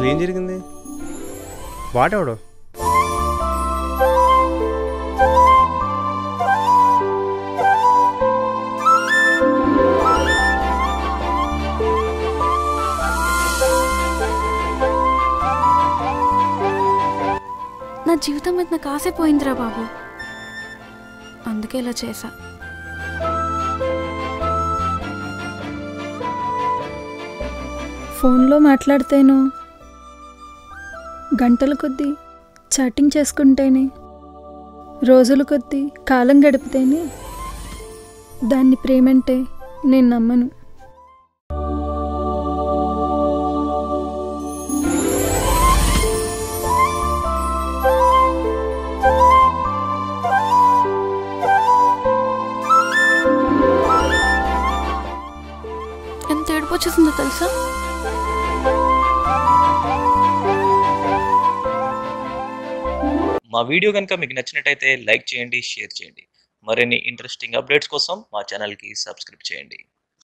అసలు ఏం జరిగింది వాటెవడు నా జీవితం మీద నాకు ఆశ పోయిందిరా బాబు అందుకే ఇలా చేశా ఫోన్లో మాట్లాడితేనో గంటల కొద్దీ చాటింగ్ చేసుకుంటేనే రోజుల కొద్దీ కాలం గడిపితేనే దాన్ని ప్రేమంటే నేను నమ్మను ఎంత ఏడుపు వచ్చేసిందో తెలుసా మా వీడియో కనుక మీకు నచ్చినట్టయితే లైక్ చేయండి షేర్ చేయండి మరిన్ని ఇంట్రెస్టింగ్ అప్డేట్స్ కోసం మా ఛానల్కి సబ్స్క్రైబ్ చేయండి